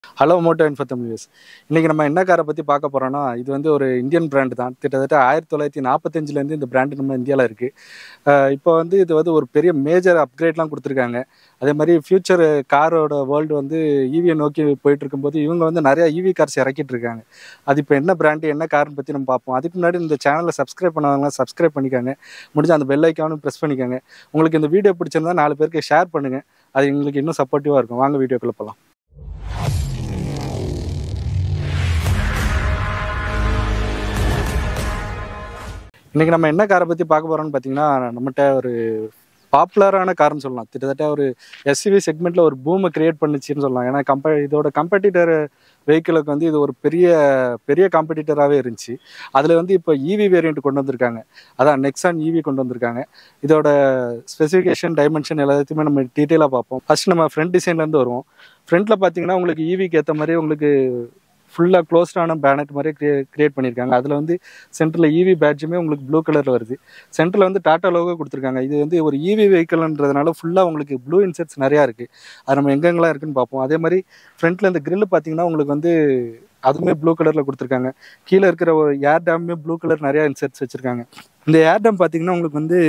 Hello Moto info Tamil இன்றைக்கி நம்ம என்ன காரை பற்றி பார்க்க போகிறோன்னா இது வந்து ஒரு இந்தியன் பிராண்டு தான் கிட்டத்தட்ட ஆயிரத்தி தொள்ளாயிரத்தி நாற்பத்தஞ்சிலேருந்து இந்த பிராண்டு நம்ம இந்தியாவில் இருக்குது இப்போ வந்து இது வந்து ஒரு பெரிய மேஜர் அப்கிரேட்லாம் கொடுத்துருக்காங்க அதே மாதிரி ஃப்யூச்சர் காரோட வேர்ல்டு வந்து ஈவியை நோக்கி போயிட்டு இருக்கும்போது இவங்க வந்து நிறையா ஈவி கார்ஸ் இறக்கிட்டு இருக்காங்க அது இப்போ என்ன பிராண்டு என்ன கார்னு பற்றி நம்ம பார்ப்போம் அதுக்கு முன்னாடி இந்த சேனலை சப்ஸ்கிரைப் பண்ணாதவங்களாம் சப்ஸ்கிரைப் பண்ணிக்கோங்க முடிஞ்ச அந்த பெல் ஐக்கானும் ப்ரெஸ் பண்ணிக்கோங்க உங்களுக்கு இந்த வீடியோ பிடிச்சிருந்தா நாலு பேருக்கு ஷேர் பண்ணுங்கள் அது எங்களுக்கு இன்னும் சப்போர்ட்டிவாக இருக்கும் வாங்க வீடியோக்குள்ளே போகலாம் இன்றைக்கி நம்ம என்ன காரை பற்றி பார்க்க போகிறோம்னு பார்த்தீங்கன்னா நம்மகிட்ட ஒரு பாப்புலரான கார்னு சொல்லலாம் கிட்டத்தட்ட ஒரு எஸ்யூவி செக்மெண்ட்டில் ஒரு பூமை கிரியேட் பண்ணுச்சுன்னு சொல்லலாம் ஏன்னா கம்ப இதோட கம்பெட்டிட்டர் வெஹிக்கிளுக்கு வந்து இது ஒரு பெரிய பெரிய காம்படிட்டராகவே இருந்துச்சு அதில் வந்து இப்போ இவி வேரியண்ட் கொண்டு வந்திருக்காங்க அதான் நெக்ஸான் இவி கொண்டு வந்திருக்காங்க இதோட ஸ்பெசிஃபிகேஷன் டைமென்ஷன் எல்லாத்தையுமே நம்ம டீட்டெயிலாக பார்ப்போம் ஃபர்ஸ்ட் நம்ம ஃப்ரண்ட் டிசைன்லேருந்து வருவோம் ஃப்ரண்ட்டில் பார்த்தீங்கன்னா உங்களுக்கு ஈவிக்கு ஏற்ற மாதிரி உங்களுக்கு ஃபுல்லாக க்ளோஸ்டான பேனட் மாதிரி கிரியே கிரியேட் பண்ணியிருக்காங்க அதில் வந்து சென்டரில் ஈவி பேட்ஜுமே உங்களுக்கு ப்ளூ கலரில் வருது சென்டரில் வந்து டாட்டா லோகோ கொடுத்துருக்காங்க இது வந்து ஒரு ஈவி வெஹிக்கிள்ன்றதுனால ஃபுல்லாக உங்களுக்கு ப்ளூ இன்செட்ஸ் நிறையா இருக்குது அது நம்ம எங்கெங்கெல்லாம் இருக்குன்னு பார்ப்போம் அதே மாதிரி ஃப்ரண்ட்டில் இந்த grill பார்த்தீங்கன்னா உங்களுக்கு வந்து அதுவுமே ப்ளூ கலரில் கொடுத்துருக்காங்க கீழே இருக்கிற ஒரு ஏர் டேம்மே ப்ளூ கலர் நிறையா இன்செட்ஸ் வச்சுருக்காங்க இந்த ஏர் டேம் பார்த்தீங்கன்னா உங்களுக்கு வந்து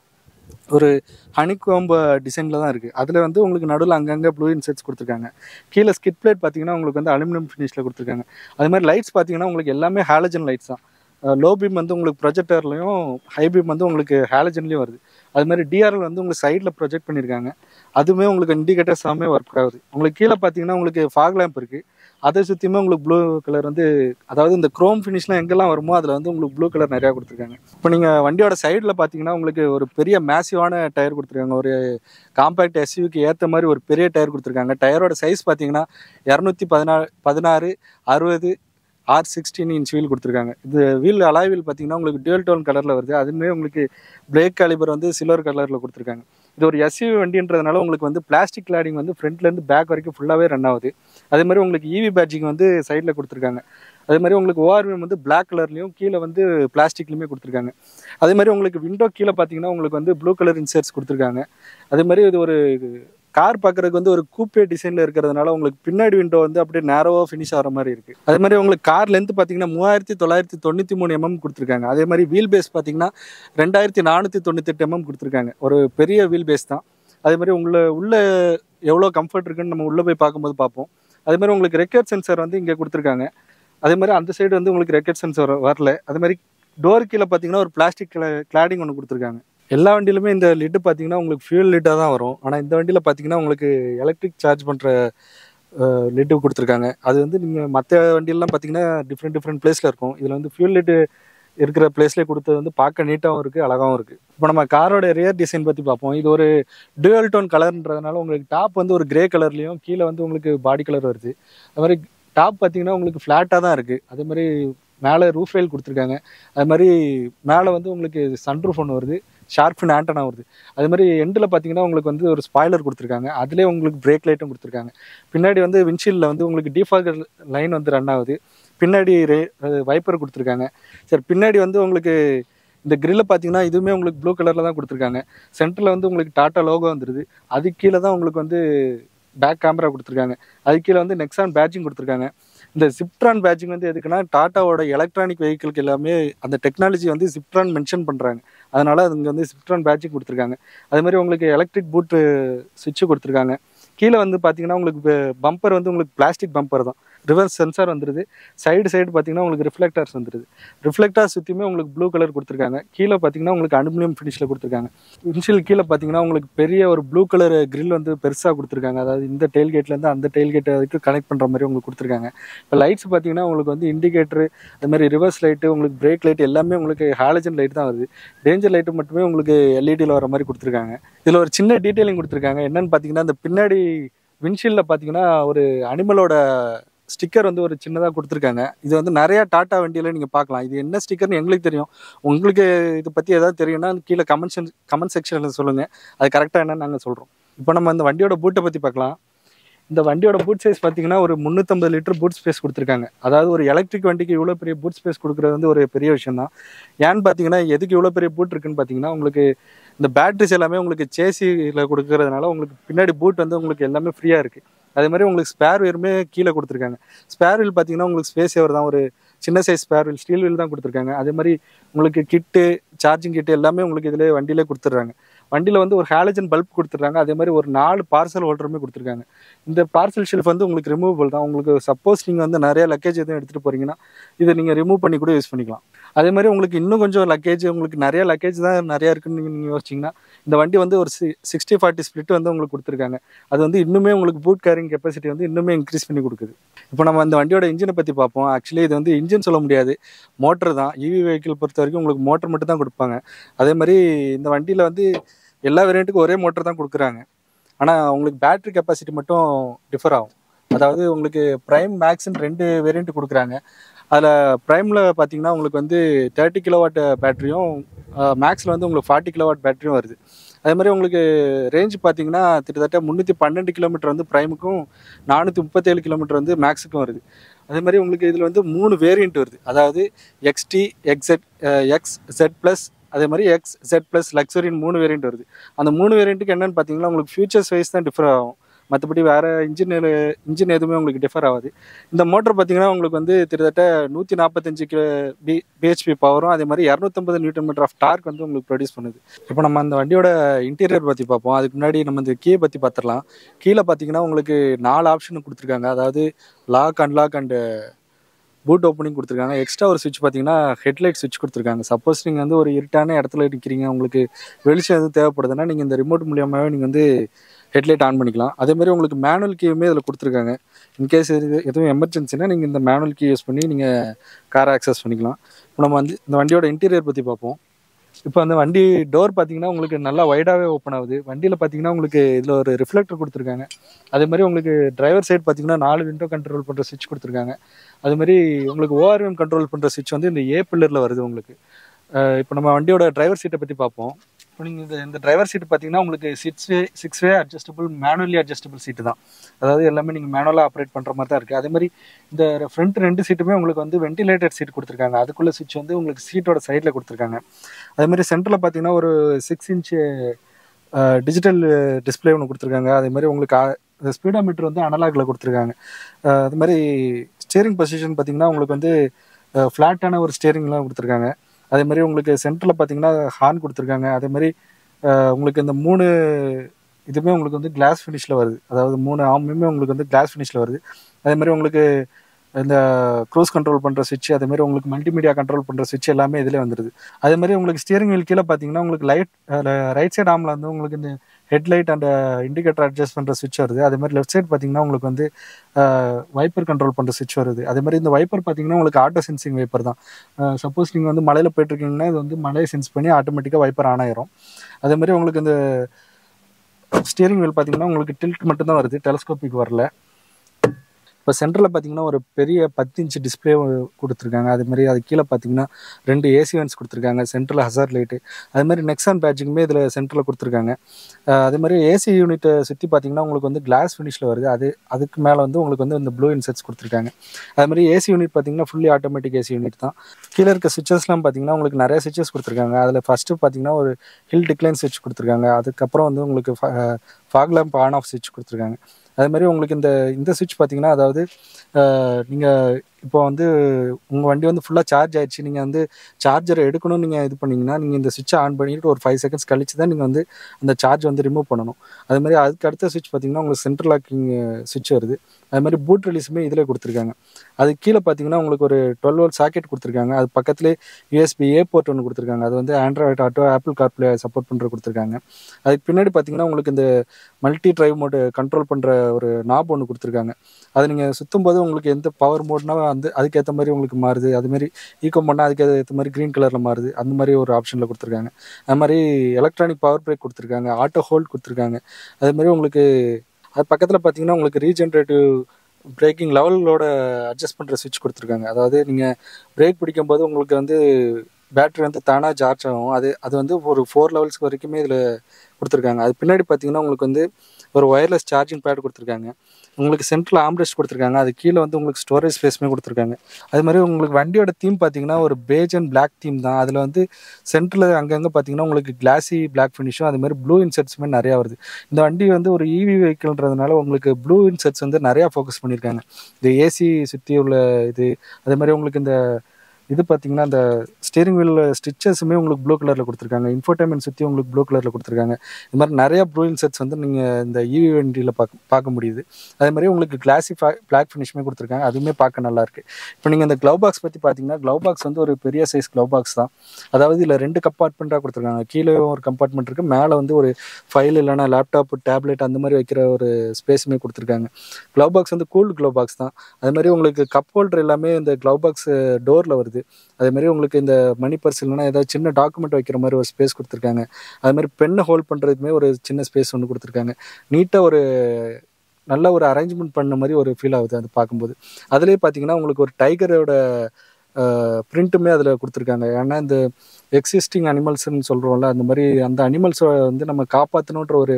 ஒரு ஹனிகோம்ப டிசைனில் தான் இருக்குது அதில் வந்து உங்களுக்கு நடுவில் அங்கங்கே ப்ளூ இன்செட்ஸ் கொடுத்துருக்காங்க கீழே ஸ்கிட் பிளேட் பார்த்தீங்கன்னா உங்களுக்கு வந்து அலுமினியம் ஃபினிஷில் கொடுத்துருக்காங்க அது மாதிரி லைட்ஸ் பார்த்தீங்கன்னா உங்களுக்கு எல்லாமே ஹாலஜன் லைட்ஸ் தான் லோ பீம் வந்து உங்களுக்கு ப்ரொஜெக்டர்லையும் ஹை பீம் வந்து உங்களுக்கு ஹாலஜன்லேயும் வருது அது மாதிரி டிஆர்எல் வந்து உங்களுக்கு சைடில் ப்ரொஜெக்ட் பண்ணியிருக்காங்க அதுவுமே உங்களுக்கு இண்டிகேட்டர்ஸ் எல்லாமே ஒர்க் ஆகுது உங்களுக்கு கீழே பார்த்தீங்கன்னா உங்களுக்கு ஃபாக் லேம்ப் இருக்குது அதை சுற்றியுமே உங்களுக்கு ப்ளூ கலர் வந்து அதாவது இந்த குரோம் ஃபினிஷ்லாம் எங்கெல்லாம் வருமோ அதில் வந்து உங்களுக்கு ப்ளூ கலர் நிறையா கொடுத்துருக்காங்க இப்போ நீங்கள் வண்டியோட சைடில் பார்த்தீங்கன்னா உங்களுக்கு ஒரு பெரிய மேசிவான டயர் கொடுத்துருக்காங்க ஒரு காம்பேக்ட் எஸ்யூக்கு ஏற்ற மாதிரி ஒரு பெரிய டயர் கொடுத்துருக்காங்க டயரோட சைஸ் பார்த்தீங்கன்னா இரநூத்தி பதினாறு பதினாறு அறுபது ஆர் சிக்ஸ்டீன் இன்ச் வீல் கொடுத்துருக்காங்க இது வீல் அலாய் வீல் பார்த்தீங்கன்னா உங்களுக்கு டியூல் டோன் கலரில் வருது அதுவுமே உங்களுக்கு பிரேக் காலிபர் வந்து சில்வர் கலரில் கொடுத்துருக்காங்க இது ஒரு எஸ்யூவி வண்டின்றதுனால உங்களுக்கு வந்து பிளாஸ்டிக் கிளாடிங் வந்து ஃப்ரண்ட்லேருந்து பேக் வரைக்கும் ஃபுல்லாகவே ரன் ஆகுது அதே மாதிரி உங்களுக்கு இவி பேட்ஜிங் வந்து சைடில் கொடுத்துருக்காங்க அதே மாதிரி உங்களுக்கு ஓஆர்விஎம் வந்து பிளாக் கலர்லையும் கீழே வந்து பிளாஸ்டிக்லையுமே கொடுத்துருக்காங்க அதே மாதிரி உங்களுக்கு விண்டோ கீழே பார்த்தீங்கன்னா உங்களுக்கு வந்து ப்ளூ கலர் இன்சர்ட்ஸ் கொடுத்துருக்காங்க அதே மாதிரி இது ஒரு கார் பார்க்கறதுக்கு வந்து ஒரு கூப்பே டிசைனில் இருக்கிறதுனால உங்களுக்கு பின்னாடி விண்டோ வந்து அப்படியே நேரோவாக ஃபினிஷ் ஆகிற மாதிரி இருக்குது அதே மாதிரி உங்களுக்கு கார் லென்த் பார்த்தீங்கன்னா மூவாயிரத்தி தொள்ளாயிரத்தி தொண்ணூற்றி மூணு எம்எம் கொடுத்துருக்காங்க அதே மாதிரி வீல் பேஸ் பார்த்தீங்கன்னா ரெண்டாயிரத்தி நானூற்றி தொண்ணூத்தெட்டு எம்எம் கொடுத்துருக்காங்க ஒரு பெரிய வீல் பேஸ் தான் அதே மாதிரி உங்களை உள்ள எவ்வளோ கம்ஃபர்ட் இருக்குன்னு நம்ம உள்ளே போய் பார்க்கும்போது பார்ப்போம் அதே மாதிரி உங்களுக்கு ரெக்கார்ட் சென்சார் வந்து இங்கே கொடுத்துருக்காங்க அதே மாதிரி அந்த சைடு வந்து உங்களுக்கு ரெக்கார்ட் சென்சார் வரல அதே மாதிரி டோர் கீழே பார்த்தீங்கன்னா ஒரு பிளாஸ்டிக் கிளாடிங் ஒன்று கொடுத்துருக்காங்க எல்லா வண்டியிலுமே இந்த லிட்டு பார்த்தீங்கன்னா உங்களுக்கு ஃபியூல் லிட்டாக தான் வரும் ஆனால் இந்த வண்டியில் பார்த்தீங்கன்னா உங்களுக்கு எலக்ட்ரிக் சார்ஜ் பண்ணுற லிட்டு கொடுத்துருக்காங்க அது வந்து நீங்கள் மற்ற வண்டியிலலாம் பார்த்தீங்கன்னா டிஃப்ரெண்ட் டிஃப்ரெண்ட் பிளேஸில் இருக்கும் இதில் வந்து ஃபியூல் லிட்டு இருக்கிற பிளேஸ்லேயே கொடுத்தது வந்து பார்க்க நீட்டாகவும் இருக்குது அழகாகவும் இருக்குது இப்போ நம்ம காரோட ரியர் டிசைன் பற்றி பார்ப்போம் இது ஒரு டுவல் டோன் கலர்ன்றதுனால உங்களுக்கு டாப் வந்து ஒரு கிரே கலர்லேயும் கீழே வந்து உங்களுக்கு பாடி கலர் வருது அது மாதிரி டாப் பார்த்தீங்கன்னா உங்களுக்கு ஃப்ளாட்டாக தான் இருக்குது அதே மாதிரி மேலே ரூஃப் ரயில் கொடுத்துருக்காங்க அது மாதிரி மேலே வந்து உங்களுக்கு சன்ரூஃப் ஒன்று வருது ஷார்ப்ஃபின் ஆண்டனா வருது அது மாதிரி எண்டில் பார்த்தீங்கன்னா உங்களுக்கு வந்து ஒரு ஸ்பாய்லர் கொடுத்துருக்காங்க அதுலேயே உங்களுக்கு பிரேக் லைட்டும் கொடுத்துருக்காங்க பின்னாடி வந்து விண்ட்ஷீல்டில் வந்து உங்களுக்கு டிஃபாகர் லைன் வந்து ரன் ஆகுது பின்னாடி ரே வைப்பர் கொடுத்துருக்காங்க சரி பின்னாடி வந்து உங்களுக்கு இந்த கிரில்ல பார்த்தீங்கன்னா இதுவுமே உங்களுக்கு ப்ளூ கலரில் தான் கொடுத்துருக்காங்க சென்டரில் வந்து உங்களுக்கு டாட்டா லோகோ வந்துருது அது கீழே தான் உங்களுக்கு வந்து பேக் கேமரா கொடுத்துருக்காங்க அது கீழே வந்து நெக்ஸான் பேட்சிங் கொடுத்துருக்காங்க இந்த சிப்ட்ரான் பேட்சிங் வந்து எதுக்குன்னா டாட்டாவோட எலக்ட்ரானிக் வெஹிக்கிளுக்கு எல்லாமே அந்த டெக்னாலஜி வந்து சிப்ட்ரான் மென்ஷன் பண்ணுறாங்க அதனால இங்கே வந்து சிப்ட்ரான் பேட்சிங் கொடுத்துருக்காங்க அதே மாதிரி உங்களுக்கு எலக்ட்ரிக் பூட்டு சுவிட்சு கொடுத்துருக்காங்க கீழே வந்து பார்த்தீங்கன்னா உங்களுக்கு பம்பர் வந்து உங்களுக்கு பிளாஸ்டிக் பம்பர் தான் ரிவர்ஸ் சென்சார் வந்துருது சைடு சைடு பார்த்தீங்கன்னா உங்களுக்கு ரிஃப்ளெக்டர்ஸ் வந்துருது ரிஃப்ளெக்டர் சுற்றியுமே உங்களுக்கு ப்ளூ கலர் கொடுத்துருக்காங்க கீழே பார்த்தீங்கன்னா உங்களுக்கு அலுமினியம் ஃபினிஷில் கொடுத்துருக்காங்க விண்ஷீல் கீழே பார்த்தீங்கன்னா உங்களுக்கு பெரிய ஒரு ப்ளூ கலர் grill வந்து பெருசாக கொடுத்துருக்காங்க அதாவது இந்த டெயில் கேட்லேருந்து அந்த டெயில் கேட் வரைக்கும் கனெக்ட் பண்ணுற மாதிரி உங்களுக்கு கொடுத்துருக்காங்க இப்போ லைட்ஸ் பார்த்தீங்கன்னா உங்களுக்கு வந்து இண்டிகேட்டர் அது மாதிரி ரிவர்ஸ் லைட்டு உங்களுக்கு பிரேக் லைட் எல்லாமே உங்களுக்கு ஹாலஜன் லைட் தான் வருது டேஞ்சர் லைட்டு மட்டுமே உங்களுக்கு எல்இடியில் வர மாதிரி கொடுத்துருக்காங்க இதில் ஒரு சின்ன டீட்டெயிலிங் கொடுத்துருக்காங்க என்னன்னு பார்த்தீங்கன்னா இந்த பின்னாடி விண்ஷீல்டில் பார்த்தீங்கன்னா ஒரு அனிமலோட ஸ்டிக்கர் வந்து ஒரு சின்னதாக கொடுத்துருக்காங்க இது வந்து நிறையா டாட்டா வண்டியில் நீங்கள் பார்க்கலாம் இது என்ன ஸ்டிக்கர்னு எங்களுக்கு தெரியும் உங்களுக்கு இதை பற்றி ஏதாவது தெரியும்னா கீழே கமெண்ட் சென் கமெண்ட் செக்ஷனில் சொல்லுங்கள் அது கரெக்டாக என்னன்னு நாங்கள் சொல்கிறோம் இப்போ நம்ம இந்த வண்டியோட பூட்டை பற்றி பார்க்கலாம் இந்த வண்டியோட பூட் சைஸ் பார்த்தீங்கன்னா ஒரு முந்நூற்றம்பது லிட்டர் பூட் ஸ்பேஸ் கொடுத்துருக்காங்க அதாவது ஒரு எலக்ட்ரிக் வண்டிக்கு இவ்வளோ பெரிய பூட் ஸ்பேஸ் கொடுக்குறது வந்து ஒரு பெரிய விஷயம் தான் ஏன்னு பார்த்தீங்கன்னா எதுக்கு இவ்வளோ பெரிய பூட் இருக்குன்னு பார்த்தீங்கன்னா உங்களுக்கு இந்த பேட்டரிஸ் எல்லாமே உங்களுக்கு சேசியில் கொடுக்கறதுனால உங்களுக்கு பின்னாடி பூட் வந்து உங்களுக்கு எல்லாமே ஃப்ரீயாக இருக்குது அதே மாதிரி உங்களுக்கு ஸ்பேர் வீலுமே கீழே கொடுத்துருக்காங்க ஸ்பேர் வீல் பார்த்தீங்கன்னா உங்களுக்கு ஸ்பேஸ் சேவர் தான் ஒரு சின்ன size spare wheel steel wheel தான் கொடுத்துருக்காங்க அதே மாதிரி உங்களுக்கு கிட்டு சார்ஜிங் கிட்டு எல்லாமே உங்களுக்கு இதிலே வண்டியிலே கொடுத்துட்றாங்க வண்டியில் வந்து ஒரு ஹாலஜன் பல்ப் கொடுத்துட்றாங்க அதே மாதிரி ஒரு நாலு பார்சல் ஹோல்டருமே கொடுத்துருக்காங்க இந்த பார்சல் ஷெல்ஃப் வந்து உங்களுக்கு ரிமூவபிள் தான் உங்களுக்கு சப்போஸ் நீங்கள் வந்து நிறைய லக்கேஜ் எதுவும் எடுத்துகிட்டு போகிறீங்கன்னா இதை நீங்கள் ரிமூவ் பண்ணி கூட யூஸ் பண்ணிக்கலாம் அதே மாதிரி உங்களுக்கு இன்னும் கொஞ்சம் லக்கேஜ் உங்களுக்கு நிறைய லக்கேஜ் தான் நிறையா இருக்குன்னு நீங்கள் யோசிச்சிங்கன்னா இந்த வண்டி வந்து ஒரு சி சிக்ஸ்டி ஃபார்ட்டி ஸ்ப்ளிட் வந்து உங்களுக்கு கொடுத்துருக்காங்க அது வந்து இன்னுமே உங்களுக்கு பூட் கேரிங் கெப்பாசிட்டி வந்து இன்னுமே இன்க்ரீஸ் பண்ணி கொடுக்குது இப்போ நம்ம அந்த வண்டியோட இன்ஜினை பற்றி பார்ப்போம் ஆக்சுவலி இது வந்து இன்ஜின் சொல்ல முடியாது மோட்டர் தான் இவி வெஹிக்கிள் பொறுத்த வரைக்கும் உங்களுக்கு மோட்டர் மட்டும் தான் கொடுப்பாங்க அதே மாதிரி இந்த வண்டியில் வந்து எல்லா வேரியண்ட்டுக்கும் ஒரே மோட்டர் தான் கொடுக்குறாங்க ஆனால் உங்களுக்கு பேட்டரி கெப்பாசிட்டி மட்டும் டிஃபர் ஆகும் அதாவது உங்களுக்கு ப்ரைம் மேக்ஸ்ன்னு ரெண்டு வேரியண்ட் கொடுக்குறாங்க அதில் ப்ரைமில் பார்த்தீங்கன்னா உங்களுக்கு வந்து தேர்ட்டி கிலோவாட் பேட்டரியும் மேக்ஸில் வந்து உங்களுக்கு ஃபார்ட்டி கிலோவாட் பேட்டரியும் வருது அதே மாதிரி உங்களுக்கு ரேஞ்ச் பார்த்தீங்கன்னா கிட்டத்தட்ட முந்நூற்றி பன்னெண்டு கிலோமீட்டர் வந்து ப்ரைமுக்கும் நானூற்றி முப்பத்தேழு கிலோமீட்டர் வந்து மேக்ஸுக்கும் வருது அதே மாதிரி உங்களுக்கு இதில் வந்து மூணு வேரியண்ட் வருது அதாவது எக்ஸ்டி எக்ஸெட் எக்ஸ் செட் ப்ளஸ் அதே மாதிரி எக்ஸ் செட் ப்ளஸ் லக்ஸரின்னு மூணு வேரியண்ட் வருது அந்த மூணு வேரியண்ட்டுக்கு என்னென்னு பார்த்தீங்கன்னா உங்களுக்கு ஃபியூச்சர்ஸ் வைஸ் தான் டிஃபர் ஆகும் மற்றபடி வேறு இன்ஜின் இன்ஜின் எதுவுமே உங்களுக்கு டிஃபர் ஆகாது இந்த மோட்டர் பார்த்தீங்கன்னா உங்களுக்கு வந்து கிட்டத்தட்ட நூற்றி நாற்பத்தஞ்சு கிலோ பி பிஹெச்பி பவரும் அதே மாதிரி இரநூத்தம்பது நியூட்டன் மீட்டர் ஆஃப் டார்க் வந்து உங்களுக்கு ப்ரொடியூஸ் பண்ணுது இப்போ நம்ம அந்த வண்டியோட இன்டீரியர் பற்றி பார்ப்போம் அதுக்கு முன்னாடி நம்ம இந்த கீயை பற்றி பார்த்துடலாம் கீழே பார்த்தீங்கன்னா உங்களுக்கு நாலு ஆப்ஷன் கொடுத்துருக்காங்க அதாவது lock unlock and boot opening கொடுத்துருக்காங்க எக்ஸ்ட்ரா ஒரு சுவிட்ச் பார்த்தீங்கன்னா ஹெட்லைட் சுவிட்ச் கொடுத்துருக்காங்க சப்போஸ் நீங்கள் வந்து ஒரு இருட்டான இடத்துல நிற்கிறீங்க உங்களுக்கு வெளிச்சம் எதுவும் தேவைப்படுதுன்னா நீங்கள் இந்த ரிமோட் மூலியமாகவே நீங்கள் வந்து ஹெட்லைட் ஆன் பண்ணிக்கலாம் அதே மாதிரி உங்களுக்கு மேனுவல் கீயுமே இதில் கொடுத்துருக்காங்க இன்கேஸ் இது எதுவும் எமர்ஜென்சினா நீங்கள் இந்த மேனுவல் கீ யூஸ் பண்ணி நீங்கள் காரை ஆக்சஸ் பண்ணிக்கலாம் இப்போ நம்ம வந்து இந்த வண்டியோட இன்டீரியர் பற்றி பார்ப்போம் இப்போ அந்த வண்டி டோர் பார்த்தீங்கன்னா உங்களுக்கு நல்லா வைடாகவே ஓப்பன் ஆகுது வண்டியில் பார்த்தீங்கன்னா உங்களுக்கு இதில் ஒரு ரிஃப்ளெக்டர் கொடுத்துருக்காங்க அதே மாதிரி உங்களுக்கு டிரைவர் சைடு பார்த்தீங்கன்னா நாலு விண்டோ கண்ட்ரோல் பண்ணுற சுவிட்ச் கொடுத்துருக்காங்க அது மாதிரி உங்களுக்கு ஓஆர்எம் கண்ட்ரோல் பண்ணுற சுவிட்ச் வந்து இந்த ஏ பில்லரில் வருது உங்களுக்கு இப்போ நம்ம வண்டியோட டிரைவர் சீட்டை பற்றி பார்ப்போம் இப்போ நீங்கள் இந்த இந்த டிரைவர் சீட் பார்த்தீங்கன்னா உங்களுக்கு six way six way adjustable manually adjustable seat தான் அதாவது எல்லாமே நீங்கள் மேனுவலாக ஆப்ரேட் பண்ணுற மாதிரி தான் இருக்குது அதே மாதிரி இந்த ஃப்ரண்ட் ரெண்டு சீட்டுமே உங்களுக்கு வந்து வென்டிலேட்டட் சீட் கொடுத்துருக்காங்க அதுக்குள்ள சுவிட்ச் வந்து உங்களுக்கு சீட்டோட சைடில் கொடுத்துருக்காங்க அதே மாதிரி சென்டரில் பார்த்தீங்கன்னா ஒரு சிக்ஸ் இன்ச்சு டிஜிட்டல் டிஸ்பிளே ஒன்று கொடுத்துருக்காங்க அதே மாதிரி உங்களுக்கு ஸ்பீடா மீட்டர் வந்து அனலாகில் கொடுத்துருக்காங்க அது மாதிரி ஸ்டியரிங் பொசிஷன் பார்த்தீங்கன்னா உங்களுக்கு வந்து ஃப்ளாட்டான ஒரு ஸ்டியரிங்லாம் கொடுத்துருக்காங்க அதே மாதிரி உங்களுக்கு சென்டரில் பார்த்தீங்கன்னா ஹார்ன் கொடுத்துருக்காங்க அதே மாதிரி உங்களுக்கு இந்த மூணு இதுவுமே உங்களுக்கு வந்து கிளாஸ் ஃபினிஷில் வருது அதாவது மூணு ஆமுமே உங்களுக்கு வந்து கிளாஸ் ஃபினிஷில் வருது அதே மாதிரி உங்களுக்கு இந்த க்ரூஸ் கண்ட்ரோல் பண்ணுற சுவிட்ச் அதே மாதிரி உங்களுக்கு மல்டிமீடியா கண்ட்ரோல் பண்ணுற சுவிட்ச் எல்லாமே இதில் வந்துருது அதே மாதிரி உங்களுக்கு ஸ்டியரிங் வீல் கீழே பார்த்தீங்கன்னா உங்களுக்கு லைட் ரைட் சைட் ஆமில் வந்து உங்களுக்கு இந்த ஹெட்லைட் அண்ட் இண்டிகேட்டர் அட்ஜஸ்ட் பண்ணுற சுவிட்ச் வருது அதே மாதிரி லெஃப்ட் சைட் பார்த்தீங்கன்னா உங்களுக்கு வந்து வைப்பர் கண்ட்ரோல் பண்ணுற சுவிட்ச் வருது அதே மாதிரி இந்த வைப்பர் பார்த்தீங்கன்னா உங்களுக்கு ஆட்டோ சென்சிங் வைப்பர் தான் சப்போஸ் நீங்கள் வந்து மலையில் போயிட்டுருக்கீங்கன்னா இது வந்து மலையை சென்ஸ் பண்ணி ஆட்டோமேட்டிக்காக வைப்பர் ஆன் ஆயிரும் அதே மாதிரி உங்களுக்கு இந்த ஸ்டியரிங் வீல் பார்த்தீங்கன்னா உங்களுக்கு டில்ட் மட்டும்தான் வருது டெலஸ்கோபிக் வரல இப்போ சென்டரில் பார்த்தீங்கன்னா ஒரு பெரிய பத்து இன்ச் டிஸ்பிளே கொடுத்துருக்காங்க அது மாதிரி அது கீழே பார்த்தீங்கன்னா ரெண்டு ஏசி வென்ஸ் கொடுத்துருக்காங்க சென்டரில் ஹசார் லைட்டு அது மாதிரி நெக்ஸான் பேட்சிங்குமே இதில் சென்டரில் கொடுத்துருக்காங்க அதே மாதிரி ஏசி யூனிட்டை சுற்றி பார்த்தீங்கன்னா உங்களுக்கு வந்து கிளாஸ் ஃபினிஷில் வருது அது அதுக்கு மேலே வந்து உங்களுக்கு வந்து இந்த ப்ளூ இன்செட்ஸ் கொடுத்துருக்காங்க அது மாதிரி ஏசி யூனிட் பார்த்தீங்கன்னா ஃபுல்லி ஆட்டோமேட்டிக் ஏசி யூனிட் தான் கீழே இருக்க சுவிச்சஸ்லாம் பார்த்தீங்கன்னா உங்களுக்கு நிறைய சுவிச்சஸ் கொடுத்துருக்காங்க அதில் ஃபஸ்ட்டு பார்த்தீங்கன்னா ஒரு ஹில் டிக்ளைன் சுவிட்ச் கொடுத்துருக்காங்க அதுக்கப்புறம் வந்து உங்களுக்கு ஃபாக் லேம்ப் ஆன் ஆஃப் சுவிட்ச் கொடுத்துருக்காங்க அதே மாதிரி உங்களுக்கு இந்த இந்த சுவிட்ச் பார்த்தீங்கன்னா அதாவது நீங்கள் இப்போ வந்து உங்கள் வண்டி வந்து ஃபுல்லாக சார்ஜ் ஆயிடுச்சு நீங்கள் வந்து சார்ஜரை எடுக்கணும்னு நீங்கள் இது பண்ணிங்கன்னா நீங்கள் இந்த சுவிட்சை ஆன் பண்ணிட்டு ஒரு ஃபைவ் செகண்ட்ஸ் கழிச்சு தான் நீங்கள் வந்து அந்த சார்ஜ் வந்து ரிமூவ் பண்ணணும் அதே மாதிரி அதுக்கு அடுத்த சுவிட்ச் பார்த்தீங்கன்னா உங்களுக்கு சென்ட்ரல் லாக்கிங் சுவிட்ச் வருது அது மாதிரி பூட் ரிலீஸுமே இதில் கொடுத்துருக்காங்க அது கீழே பார்த்தீங்கன்னா உங்களுக்கு ஒரு டுவெல் வோல்ட் சாக்கெட் கொடுத்துருக்காங்க அது பக்கத்துலேயே யூஎஸ்பி ஏ போர்ட் ஒன்று கொடுத்துருக்காங்க அது வந்து Android auto Apple CarPlay support பண்ணுற கொடுத்துருக்காங்க அதுக்கு பின்னாடி பார்த்தீங்கன்னா உங்களுக்கு இந்த மல்டி ட்ரைவ் மோடு கண்ட்ரோல் பண்ணுற ஒரு நாப் ஒன்று கொடுத்துருக்காங்க அதை நீங்கள் சுற்றும் போது உங்களுக்கு எந்த பவர் மோட்னா வந்து அதுக்கேற்ற மாதிரி உங்களுக்கு மாறுது அதுமாரி ஈக்கோ பண்ணால் அதுக்கு ஏற்ற மாதிரி க்ரீன் கலரில் மாறுது அந்த மாதிரி ஒரு ஆப்ஷனில் கொடுத்துருக்காங்க அது மாதிரி எலக்ட்ரானிக் பவர் பிரேக் கொடுத்துருக்காங்க ஆட்டோ ஹோல்ட் கொடுத்துருக்காங்க அதே மாதிரி உங்களுக்கு அது பக்கத்தில் பார்த்தீங்கன்னா உங்களுக்கு ரீஜென்ரேட்டிவ் பிரேக்கிங் லெவலோட அட்ஜஸ்ட் பண்ணுற சுவிட்ச் கொடுத்துருக்காங்க அதாவது நீங்கள் பிரேக் பிடிக்கும் போது உங்களுக்கு வந்து பேட்ரி வந்து தானாக சார்ஜ் ஆகும் அது அது வந்து ஒரு ஃபோர் லெவல்ஸ்க்கு வரைக்குமே இதில் கொடுத்துருக்காங்க அது பின்னாடி பார்த்தீங்கன்னா உங்களுக்கு வந்து ஒரு ஒயர்லெஸ் சார்ஜிங் பேட் கொடுத்துருக்காங்க உங்களுக்கு சென்ட்ரல் ஆம்ரெஸ்ட் கொடுத்துருக்காங்க அது கீழே வந்து உங்களுக்கு ஸ்டோரேஜ் ஸ்பேஸுமே கொடுத்துருக்காங்க அது மாதிரி உங்களுக்கு வண்டியோட தீம் பார்த்தீங்கன்னா ஒரு பேஜ் அண்ட் பிளாக் தீம் தான் அதில் வந்து சென்டரில் அங்கங்கே பார்த்தீங்கன்னா உங்களுக்கு கிளாசி பிளாக் ஃபினிஷும் அது மாதிரி ப்ளூ இன்செட்ஸுமே நிறையா வருது இந்த வண்டி வந்து ஒரு இவி வெஹிக்கிள்ன்றதுனால உங்களுக்கு ப்ளூ இன்செட்ஸ் வந்து நிறையா ஃபோக்கஸ் பண்ணியிருக்காங்க இந்த ஏசி சுற்றி உள்ள இது அதே மாதிரி உங்களுக்கு இந்த இது பார்த்தீங்கன்னா அந்த ஸ்டீரிங் வீல் ஸ்டிச்சஸுமே உங்களுக்கு ப்ளூ கலரில் கொடுத்துருக்காங்க இன்ஃபோடைன்மெண்ட் சுற்றி உங்களுக்கு ப்ளூ கலரில் கொடுத்துருக்காங்க இது மாதிரி நிறைய ப்ளூ இன்செட்ஸ் வந்து நீங்கள் இந்த இவி வண்டியில் பார்க்க பார்க்க முடியுது அதே மாதிரி உங்களுக்கு கிளாசி பிளாக் ஃபினிஷுமே கொடுத்துருக்காங்க அதுவுமே பார்க்க நல்லா இருக்கு இப்போ நீங்கள் இந்த க்ளவ் பாக்ஸ் பற்றி பார்த்தீங்கன்னா க்ளவ் பாக்ஸ் வந்து ஒரு பெரிய சைஸ் க்ளவ் பாக்ஸ் தான் அதாவது இதில் ரெண்டு கம்பார்ட்மெண்ட்டாக கொடுத்துருக்காங்க கீழே ஒரு கம்பார்ட்மெண்ட் இருக்குது மேலே வந்து ஒரு ஃபைல் இல்லைனா லேப்டாப் டேப்லெட் அந்த மாதிரி வைக்கிற ஒரு ஸ்பேஸுமே கொடுத்துருக்காங்க க்ளவ் பாக்ஸ் வந்து கூல்டு க்ளவ் பாக்ஸ் தான் அதே மாதிரி உங்களுக்கு கப் ஹோல்டர் எல்லாமே இந்த க்ளவ் பாக்ஸ் டோரில் வருது அதே மாதிரி உங்களுக்கு இந்த மணி பர்ஸ் இல்லைனா ஏதாவது சின்ன டாக்குமெண்ட் வைக்கிற மாதிரி ஒரு ஸ்பேஸ் கொடுத்துருக்காங்க அது மாதிரி பெண்ணை ஹோல்ட் பண்ணுறதுக்குமே ஒரு சின்ன ஸ்பேஸ் ஒன்று கொடுத்துருக்காங்க நீட்டாக ஒரு நல்ல ஒரு அரேஞ்ச்மெண்ட் பண்ண மாதிரி ஒரு ஃபீல் ஆகுது அது பார்க்கும்போது அதுலேயே பார்த்தீங்கன்னா உங்களுக்கு ஒரு டைகரோட பிரிண்ட்டுமே அதில் கொடுத்துருக்காங்க ஏன்னா இந்த எக்ஸிஸ்டிங் அனிமல்ஸ்ன்னு சொல்கிறோம்ல அந்த மாதிரி அந்த அனிமல்ஸை வந்து நம்ம காப்பாற்றணுன்ற ஒரு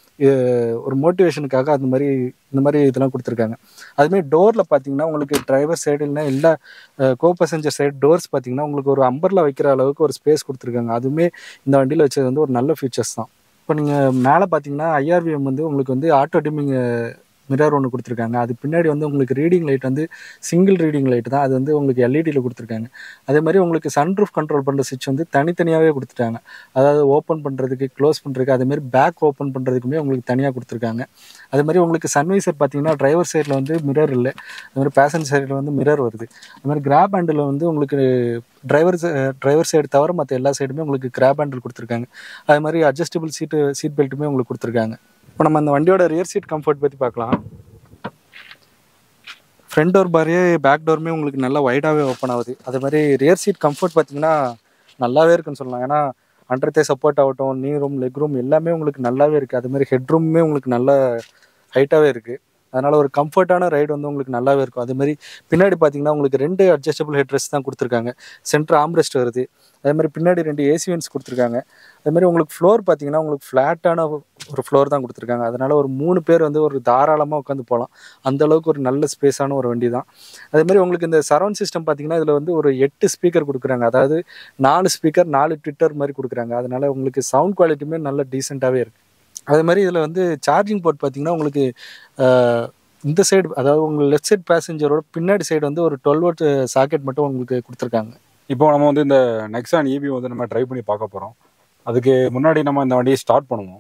அஹ், ஒரு மோட்டிவேஷனுக்காக அந்த மாதிரி இந்த மாதிரி இதெல்லாம் கொடுத்துருக்காங்க அதுமாரி டோரில் பார்த்தீங்கன்னா உங்களுக்கு டிரைவர் சைடு இல்லைனா எல்லா கோ பேசஞ்சர் சைடு டோர்ஸ் பார்த்தீங்கன்னா உங்களுக்கு ஒரு அம்பர்ல வைக்கிற அளவுக்கு ஒரு ஸ்பேஸ் கொடுத்துருக்காங்க அதுவுமே இந்த வண்டியில் வச்சது வந்து ஒரு நல்ல ஃபீச்சர்ஸ் தான் இப்போ நீங்கள் மேலே பார்த்தீங்கன்னா ஐஆர்விஎம் வந்து உங்களுக்கு வந்து ஆட்டோ டிமிங் மிரர் ஒன்று கொடுத்துருக்காங்க அது பின்னாடி வந்து உங்களுக்கு ரீடிங் லைட் வந்து சிங்கிள் ரீடிங் லைட் தான் அது வந்து உங்களுக்கு எல்இடியில் கொடுத்துருக்காங்க அதே மாதிரி உங்களுக்கு சன்ரூஃப் கண்ட்ரோல் பண்ணுற சுவிட்ச் வந்து தனித்தனியாகவே கொடுத்துட்டாங்க அதாவது ஓப்பன் பண்ணுறதுக்கு க்ளோஸ் பண்ணுறதுக்கு அதே மாதிரி பேக் ஓப்பன் பண்ணுறதுக்குமே உங்களுக்கு தனியாக கொடுத்துருக்காங்க அதே மாதிரி உங்களுக்கு சன்வைசர் பார்த்தீங்கன்னா டிரைவர் சைடில் வந்து மிரர் இல்லை அது மாதிரி பேசஞ்சர் சைடில் வந்து மிரர் வருது அது மாதிரி கிராப் ஹேண்டில் வந்து உங்களுக்கு டிரைவர் டிரைவர் சைடு தவிர மற்ற எல்லா சைடுமே உங்களுக்கு கிராப் ஹேண்டில் கொடுத்துருக்காங்க அது மாதிரி அட்ஜஸ்டபிள் சீட்டு சீட் பெல்ட்டுமே உங்களுக்கு கொடுத்துருக்காங்க இப்போ நம்ம அந்த வண்டியோட ரியர் சீட் கம்ஃபர்ட் பற்றி பார்க்கலாம் ஃப்ரண்ட் டோர் பாரியே பேக் டோருமே உங்களுக்கு நல்லா வைடாகவே ஓப்பன் ஆகுது அதே மாதிரி ரியர் சீட் கம்ஃபர்ட் பார்த்தீங்கன்னா நல்லாவே இருக்குன்னு சொல்லலாம் ஏன்னா அண்டர் தே சப்போர்ட் ஆகட்டும் நீ ரூம் லெக் ரூம் எல்லாமே உங்களுக்கு நல்லாவே இருக்குது அதே மாதிரி ஹெட் ரூமுமே உங்களுக்கு நல்ல ஹைட்டாகவே இருக்குது அதனால் ஒரு கம்ஃபர்ட்டான ரைடு வந்து உங்களுக்கு நல்லாவே இருக்கும் அதே மாதிரி பின்னாடி பார்த்தீங்கன்னா உங்களுக்கு ரெண்டு அட்ஜஸ்டபிள் ஹெட் ரெஸ்ட் தான் கொடுத்துருக்காங்க சென்டர் ஆம்ரெஸ்ட் வருது அதே மாதிரி பின்னாடி ரெண்டு ஏசி வென்ஸ் கொடுத்துருக்காங்க அதே மாதிரி உங்களுக்கு ஃப்ளோர் பார்த்தீங்கன்னா உங்களுக்கு ஃப்ளாட்டான ஒரு ஃப்ளோர் தான் கொடுத்துருக்காங்க அதனால ஒரு மூணு பேர் வந்து ஒரு தாராளமாக உட்காந்து போகலாம் அந்த அளவுக்கு ஒரு நல்ல ஸ்பேஸான ஒரு வண்டி தான் அதே மாதிரி உங்களுக்கு இந்த சரௌண்ட் சிஸ்டம் பார்த்தீங்கன்னா இதில் வந்து ஒரு எட்டு ஸ்பீக்கர் கொடுக்குறாங்க அதாவது நாலு ஸ்பீக்கர் நாலு ட்விட்டர் மாதிரி கொடுக்குறாங்க அதனால உங்களுக்கு சவுண்ட் குவாலிட்டியுமே நல்ல டீசெண்டாகவே இருக்கு அதே மாதிரி இதில் வந்து சார்ஜிங் போர்ட் பார்த்தீங்கன்னா உங்களுக்கு ஆஹ், இந்த சைடு அதாவது உங்கள் லெஃப்ட் சைடு பேசஞ்சரோட பின்னாடி சைடு வந்து ஒரு டுவெல் வோல்ட் சாக்கெட் மட்டும் உங்களுக்கு கொடுத்துருக்காங்க இப்போ நம்ம வந்து இந்த நெக்ஸான் இபி வந்து நம்ம ட்ரை பண்ணி பார்க்க போகிறோம் அதுக்கு முன்னாடி நம்ம இந்த வண்டியை ஸ்டார்ட் பண்ணுவோம்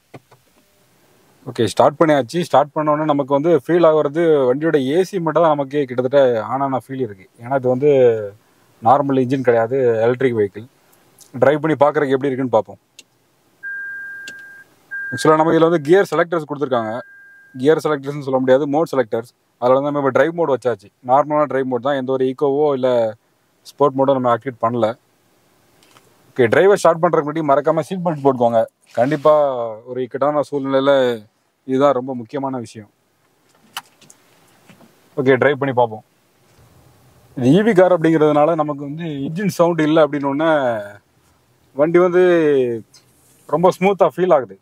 ஓகே ஸ்டார்ட் பண்ணியாச்சு ஸ்டார்ட் உடனே நமக்கு வந்து ஃபீல் ஆகுறது வண்டியோட ஏசி மட்டும் தான் நமக்கு கிட்டத்தட்ட ஆன் ஆன ஃபீல் இருக்குது ஏன்னா இது வந்து நார்மல் இன்ஜின் கிடையாது எலக்ட்ரிக் வெஹிக்கிள் டிரைவ் பண்ணி பார்க்குறதுக்கு எப்படி இருக்குன்னு பார்ப்போம் ஆக்சுவலாக நமக்கு இதில் வந்து கியர் செலக்டர்ஸ் கொடுத்துருக்காங்க கியர் செலக்டர்ஸ்னு சொல்ல முடியாது மோட் செலக்டர்ஸ் அதில் வந்து நம்ம இப்போ டிரைவ் மோட் வச்சாச்சு நார்மலான டிரைவ் மோட் தான் எந்த ஒரு ஈக்கோவோ இல்லை ஸ்போர்ட் மோடோ நம்ம ஆக்டிவேட் பண்ணல ஓகே டிரைவர் ஸ்டார்ட் பண்ணுறதுக்கு முன்னாடி மறக்காமல் சீட் பெல்ட் போட்டுக்கோங்க கண்டிப்பாக ஒரு இக்கட்டான சூழ்நிலையில் இதுதான் ரொம்ப முக்கியமான விஷயம் ஓகே டிரைவ் பண்ணி பார்ப்போம் இது ஈவி கார் அப்படிங்கிறதுனால நமக்கு வந்து இன்ஜின் சவுண்ட் இல்லை அப்படின்னு வண்டி வந்து ரொம்ப ஸ்மூத்தாக ஃபீல் ஆகுது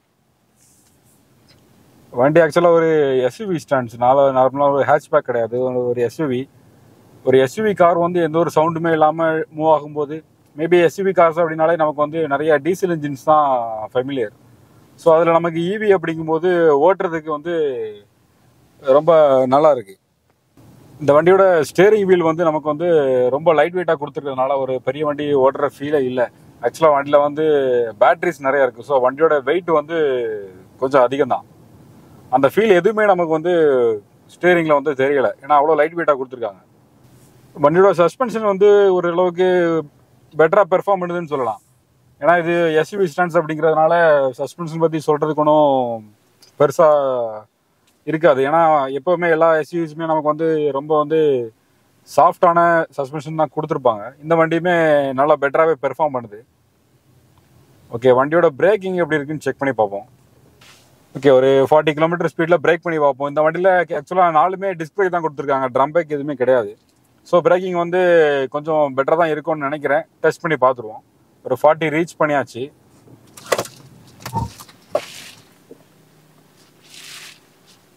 வண்டி ஆக்சுவலாக ஒரு எஸ்யூவி ஸ்டாண்ட்ஸ் நாலு நார்மலாக ஒரு ஹேட்ச்பேக் கிடையாது ஒரு- ஒரு எஸ்யூவி ஒரு எஸ்யூவி கார் வந்து எந்த ஒரு சவுண்டுமே இல்லாமல் மூவ் ஆகும்போது மேபி எஸ்யூவி கார்ஸ் அப்படின்னாலே நமக்கு வந்து நிறைய டீசல் இன்ஜின்ஸ் தான் ஃபெமிலியர் ஸோ அதில் நமக்கு ஈவி அப்படிங்கும்போது ஓட்டுறதுக்கு வந்து ரொம்ப நல்லா இருக்கு இந்த வண்டியோட ஸ்டேரிங் வீல் வந்து நமக்கு வந்து ரொம்ப லைட் வெயிட்டாக கொடுத்துருக்கறதுனால ஒரு பெரிய வண்டி ஓட்டுற ஃபீலே இல்லை ஆக்சுவலாக வண்டியில் வந்து பேட்டரிஸ் நிறைய இருக்குது ஸோ வண்டியோட வெயிட் வந்து கொஞ்சம் அதிகம் தான் அந்த ஃபீல் எதுவுமே நமக்கு வந்து ஸ்டேரிங்கில் வந்து தெரியல ஏன்னா அவ்வளோ லைட் வெயிட்டாக கொடுத்துருக்காங்க வண்டியோட சஸ்பென்ஷன் வந்து ஒரு அளவுக்கு பெட்டராக பெர்ஃபார்ம் பண்ணுதுன்னு சொல்லலாம் ஏன்னா இது எஸ்யூவி ஸ்டாண்ட்ஸ் அப்படிங்கிறதுனால சஸ்பென்ஷன் பற்றி சொல்கிறதுக்கு ஒன்றும் பெருசாக இருக்காது ஏன்னா எப்போவுமே எல்லா எஸ்யூவிஸுமே நமக்கு வந்து ரொம்ப வந்து சாஃப்டான சஸ்பென்ஷன் தான் கொடுத்துருப்பாங்க இந்த வண்டியுமே நல்லா பெட்டராகவே பெர்ஃபார்ம் பண்ணுது ஓகே வண்டியோட பிரேக்கிங் எப்படி இருக்குன்னு செக் பண்ணி பார்ப்போம் ஓகே ஒரு ஃபார்ட்டி கிலோமீட்டர் ஸ்பீடில் பிரேக் பண்ணி பார்ப்போம் இந்த வண்டியில் ஆக்சுவலாக நாலுமே டிஸ்க் பிரேக் தான் கொடுத்துருக்காங்க ட்ரம் பிரேக் எதுவுமே கிடையாது ஸோ பிரேக்கிங் வந்து கொஞ்சம் பெட்டராக தான் இருக்கும்னு நினைக்கிறேன் டெஸ்ட் பண்ணி பார்த்துருவோம் ஒரு ஃபார்ட்டி ரீச் பண்ணியாச்சு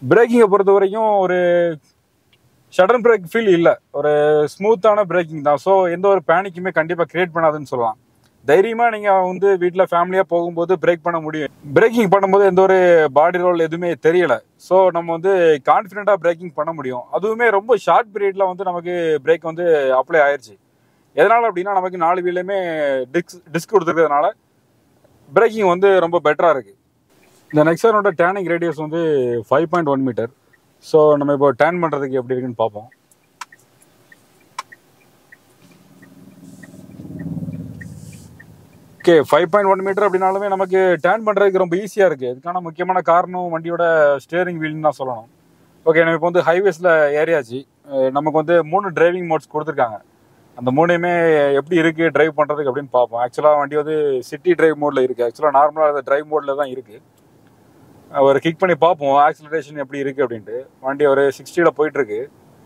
பிரேக்கிங்கை பொறுத்த வரைக்கும் ஒரு ஷடன் பிரேக் ஃபீல் இல்லை ஒரு ஸ்மூத்தான பிரேக்கிங் தான் ஸோ எந்த ஒரு பேனிக்குமே கண்டிப்பாக கிரியேட் பண்ணாதுன்னு சொல்லலாம் தைரியமாக நீங்கள் வந்து வீட்டில் ஃபேமிலியாக போகும்போது பிரேக் பண்ண முடியும் பிரேக்கிங் பண்ணும்போது எந்த ஒரு பாடி ரோல் எதுவுமே தெரியல ஸோ நம்ம வந்து கான்ஃபிடென்ட்டாக பிரேக்கிங் பண்ண முடியும் அதுவுமே ரொம்ப ஷார்ட் பீரியடில் வந்து நமக்கு பிரேக் வந்து அப்ளை ஆயிடுச்சு எதனால் அப்படின்னா நமக்கு நாலு வீலையுமே டிஸ்க் டிஸ்க் கொடுத்துருக்கிறதுனால பிரேக்கிங் வந்து ரொம்ப பெட்டராக இருக்குது இந்த நெக்ஸானோட டேனிங் ரேடியஸ் வந்து five point one metre so நம்ம இப்போ டேன் பண்ணுறதுக்கு எப்படி இருக்குன்னு பார்ப்போம் okay five point one metre அப்படின்னாலுமே நமக்கு டேன் பண்ணுறதுக்கு ரொம்ப ஈஸியாக இருக்குது இதுக்கான முக்கியமான காரணம் வண்டியோட ஸ்டேரிங் வீல்னு தான் சொல்லணும் ஓகே நம்ம இப்போ வந்து ஹைவேஸில் ஏறியாச்சு அஹ் நமக்கு வந்து மூணு டிரைவிங் மோட்ஸ் கொடுத்துருக்காங்க அந்த மூணையுமே எப்படி இருக்குது டிரைவ் பண்ணுறதுக்கு அப்படின்னு பார்ப்போம் ஆக்சுவலாக வண்டி வந்து சிட்டி டிரைவ் மோடில் இருக்குது ஆக்சுவலாக நார்மலாக அது டிரைவ் மோடில் தான் இருக்குது ஒரு கிக் பண்ணி பார்ப்போம் ஆக்சிலரேஷன் எப்படி இருக்குது அப்படின்ட்டு வண்டி ஒரு சிக்ஸ்டியில் போயிட்டுருக்கு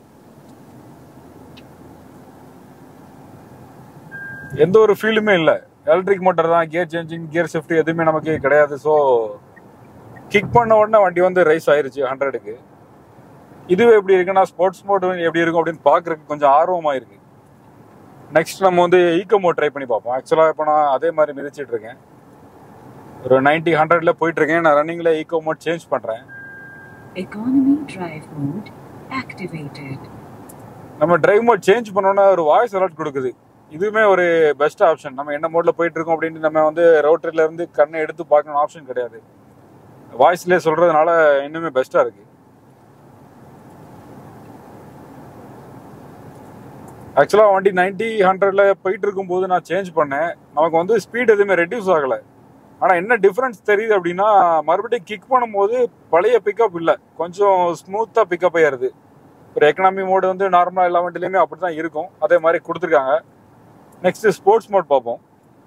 எந்த ஒரு ஃபீலுமே இல்லை எலக்ட்ரிக் மோட்டர் தான் கியர் சேஞ்சிங் கியர் ஷிஃப்ட் எதுவுமே நமக்கு கிடையாது ஸோ கிக் பண்ண உடனே வண்டி வந்து ரைஸ் ஆயிருச்சு ஹண்ட்ரடுக்கு இதுவே எப்படி இருக்குன்னா ஸ்போர்ட்ஸ் மோட் எப்படி இருக்கும் அப்படின்னு பார்க்கறதுக்கு கொஞ்சம் ஆர்வமாக இருக்கு நெக்ஸ்ட் நம்ம வந்து ஈக்கோ மோட் ட்ரை பண்ணி பார்ப்போம் ஆக்சுவலாக இப்போ நான் அதே மாதிரி மிதிச்சிட்டு இருக்கேன் ஒரு நைன்டி ஹண்ட்ரட்ல போயிட்டு இருக்கேன் நான் ரன்னிங்ல ஈக்கோ மோட் சேஞ்ச் பண்றேன் Economy drive mode activated. நம்ம டிரைவ் மோட் சேஞ்ச் பண்ணோன்னா ஒரு வாய்ஸ் அலர்ட் கொடுக்குது இதுவுமே ஒரு பெஸ்ட் ஆப்ஷன் நம்ம என்ன மோட்ல போயிட்டு இருக்கோம் அப்படின்னு நம்ம வந்து ரோட்டரில இருந்து கண்ணை எடுத்து பார்க்கணும் ஆப்ஷன் கிடையாது வாய்ஸ்லேயே சொல்றதுனால இன்னுமே பெஸ்டா இருக்கு ஆக்சுவலாக வண்டி நைன்டி ஹண்ட்ரட்ல போயிட்டு இருக்கும்போது நான் சேஞ்ச் பண்ணேன் நமக்கு வந்து ஸ்பீட் எதுவுமே ரெடியூஸ் ஆகலை ஆனால் என்ன டிஃப்ரென்ஸ் தெரியுது அப்படின்னா மறுபடியும் கிக் பண்ணும்போது பழைய பிக்கப் இல்லை கொஞ்சம் ஸ்மூத்தாக பிக்கப் ஆயிருது ஒரு எக்கனாமி மோடு வந்து நார்மலாக எல்லா வண்டிலையுமே அப்படி தான் இருக்கும் அதே மாதிரி கொடுத்துருக்காங்க நெக்ஸ்ட் ஸ்போர்ட்ஸ் மோட் பார்ப்போம்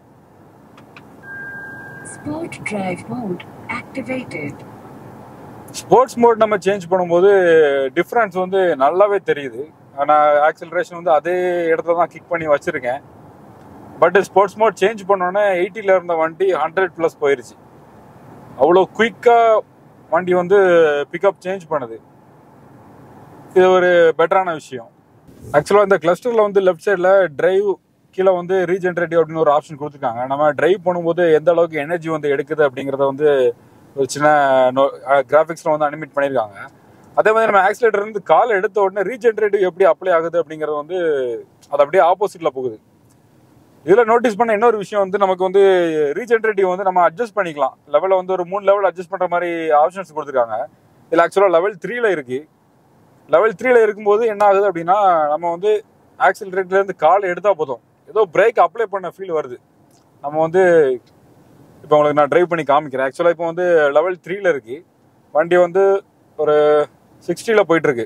Sport drive mode activated. Sports mode நம்ம சேஞ்ச் பண்ணும்போது டிஃப்ரென்ஸ் வந்து நல்லாவே தெரியுது ஆனால் ஆக்சிலரேஷன் வந்து அதே இடத்துல தான் கிக் பண்ணி வச்சிருக்கேன் பட் ஸ்போர்ட்ஸ் மோட் சேஞ்ச் பண்ணோன்னே எயிட்டியில் இருந்த வண்டி ஹண்ட்ரட் ப்ளஸ் போயிருச்சு அவ்வளோ குயிக்காக வண்டி வந்து பிக்கப் சேஞ்ச் பண்ணுது இது ஒரு பெட்டரான விஷயம் ஆக்சுவலாக இந்த கிளஸ்டரில் வந்து லெஃப்ட் சைடில் டிரைவ் கீழே வந்து ரீஜென்ரேட்டிவ் அப்படின்னு ஒரு ஆப்ஷன் கொடுத்துருக்காங்க நம்ம டிரைவ் பண்ணும்போது எந்த அளவுக்கு எனர்ஜி வந்து எடுக்குது அப்படிங்கிறத வந்து ஒரு சின்ன கிராஃபிக்ஸில் வந்து அனிமேட் பண்ணியிருக்காங்க அதே மாதிரி நம்ம ஆக்சிலேட்டர் இருந்து கால் எடுத்த உடனே ரீஜென்ரேட்டிவ் எப்படி அப்ளை ஆகுது அப்படிங்கிறது வந்து அது அப்படியே ஆப்போசிட்டில் போகுது இதில் நோட்டீஸ் பண்ண இன்னொரு விஷயம் வந்து நமக்கு வந்து ரீஜென்ரேட்டிவ் வந்து நம்ம அட்ஜஸ்ட் பண்ணிக்கலாம் லெவலில் வந்து ஒரு மூணு லெவல் அட்ஜஸ்ட் பண்ணுற மாதிரி ஆப்ஷன்ஸ் கொடுத்துருக்காங்க இதில் ஆக்சுவலாக லெவல் த்ரீல இருக்கு லெவல் த்ரீல இருக்கும்போது என்ன ஆகுது அப்படின்னா நம்ம வந்து ஆக்சிலரேட்ல இருந்து கால் எடுத்தா போதும் ஏதோ பிரேக் அப்ளை பண்ண ஃபீல் வருது நம்ம வந்து இப்போ உங்களுக்கு நான் டிரைவ் பண்ணி காமிக்கிறேன் ஆக்சுவலாக இப்போ வந்து லெவல் த்ரீல இருக்கு வண்டி வந்து ஒரு சிக்ஸ்டியில் போயிட்டு இருக்கு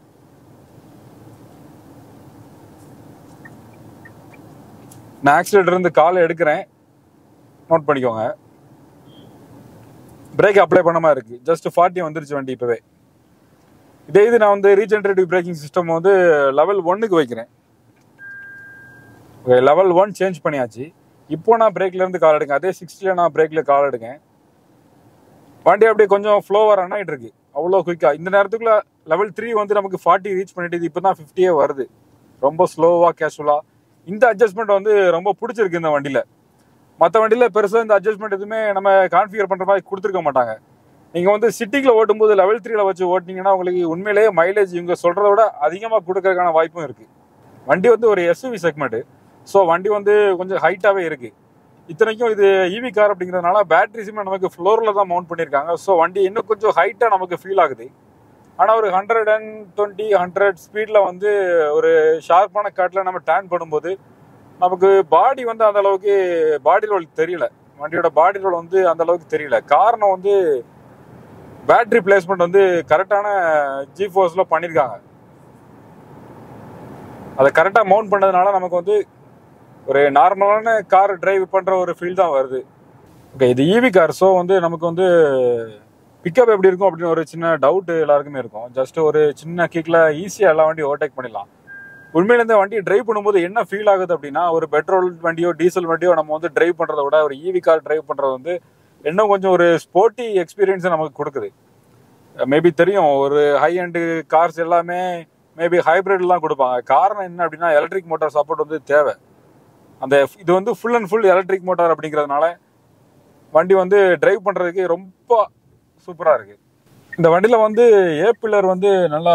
நான் ஆக்சிலேட்டர் இருந்து கால் எடுக்கிறேன் நோட் பண்ணிக்கோங்க பிரேக் அப்ளை பண்ண மாதிரி இருக்கு ஜஸ்ட் ஃபார்ட்டி வந்துருச்சு வண்டி இப்போவே இதே இது நான் வந்து ரீஜென்ரேட்டிவ் பிரேக்கிங் சிஸ்டம் வந்து லெவல் ஒன்னுக்கு வைக்கிறேன் ஓகே லெவல் ஒன் சேஞ்ச் பண்ணியாச்சு இப்போ நான் பிரேக்ல இருந்து கால் எடுங்க அதே சிக்ஸ்டியில் நான் பிரேக்ல கால் எடுக்கேன் வண்டி அப்படியே கொஞ்சம் ஃப்ளோவர் ரன் ஆகிட்டு இருக்கு அவ்வளோ குயிக்காக இந்த நேரத்துக்குள்ள லெவல் த்ரீ வந்து நமக்கு ஃபார்ட்டி ரீச் பண்ணிட்டு இப்போ தான் ஃபிஃப்டியே வருது ரொம்ப ஸ்லோவாக கேஷுவலாக இந்த அட்ஜஸ்ட்மெண்ட் வந்து ரொம்ப பிடிச்சிருக்கு இந்த வண்டியில் மற்ற வண்டியில் பெருசாக இந்த அட்ஜஸ்ட்மெண்ட் எதுவுமே நம்ம கான்ஃபிகர் பண்ணுற மாதிரி கொடுத்துருக்க மாட்டாங்க நீங்கள் வந்து சிட்டிக்குள்ள ஓட்டும்போது லெவல் த்ரீல வச்சு ஓட்டினீங்கன்னா உங்களுக்கு உண்மையிலேயே மைலேஜ் இவங்க சொல்கிறத விட அதிகமாக கொடுக்கறதுக்கான வாய்ப்பும் இருக்குது வண்டி வந்து ஒரு எஸ்யூவி செக்மெண்ட்டு ஸோ வண்டி வந்து கொஞ்சம் ஹைட்டாகவே இருக்குது இத்தனைக்கும் இது ஈவி கார் அப்படிங்கிறதுனால பேட்டரிஸுமே நமக்கு ஃப்ளோரில் தான் மவுண்ட் பண்ணியிருக்காங்க ஸோ வண்டி இன்னும் கொஞ்சம் ஹைட்டாக நமக்கு ஃபீல் ஆகுது ஆனால் ஒரு ஹண்ட்ரட் அண்ட் டுவெண்ட்டி ஹண்ட்ரட் ஸ்பீடில் வந்து ஒரு ஷார்ப்பான காட்டில் நம்ம டேர்ன் பண்ணும்போது நமக்கு பாடி வந்து அந்த அளவுக்கு பாடி ரோல் தெரியல வண்டியோட பாடி ரோல் வந்து அந்த அளவுக்கு தெரியல காரணம் வந்து பேட்டரி பிளேஸ்மெண்ட் வந்து கரெக்டான ஜி ஃபோர்ஸில் பண்ணியிருக்காங்க அதை கரெக்டாக மவுண்ட் பண்ணதுனால நமக்கு வந்து ஒரு நார்மலான கார் டிரைவ் பண்ணுற ஒரு ஃபீல் தான் வருது ஓகே இது ஈவி கார் ஸோ வந்து நமக்கு வந்து பிக்கப் எப்படி இருக்கும் அப்படின்னு ஒரு சின்ன டவுட் எல்லாருக்குமே இருக்கும் ஜஸ்ட் ஒரு சின்ன கிக்கில் ஈஸியாக எல்லா வண்டியும் ஓவர்டேக் பண்ணிடலாம் உண்மையில இந்த வண்டியை டிரைவ் பண்ணும்போது என்ன ஃபீல் ஆகுது அப்படின்னா ஒரு பெட்ரோல் வண்டியோ டீசல் வண்டியோ நம்ம வந்து டிரைவ் பண்ணுறத விட ஒரு ஈவி கார் டிரைவ் பண்ணுறது வந்து இன்னும் கொஞ்சம் ஒரு ஸ்போர்ட்டி எக்ஸ்பீரியன்ஸை நமக்கு கொடுக்குது மேபி தெரியும் ஒரு ஹை அண்டு கார்ஸ் எல்லாமே மேபி ஹைப்ரிட்லாம் கொடுப்பாங்க காரணம் என்ன அப்படின்னா எலக்ட்ரிக் மோட்டார் சப்போர்ட் வந்து தேவை அந்த இது வந்து full and full electric motor அப்படிங்கிறதுனால வண்டி வந்து டிரைவ் பண்ணுறதுக்கு ரொம்ப சூப்பராக இருக்கு இந்த வண்டியில் வந்து ஏ பில்லர் வந்து நல்லா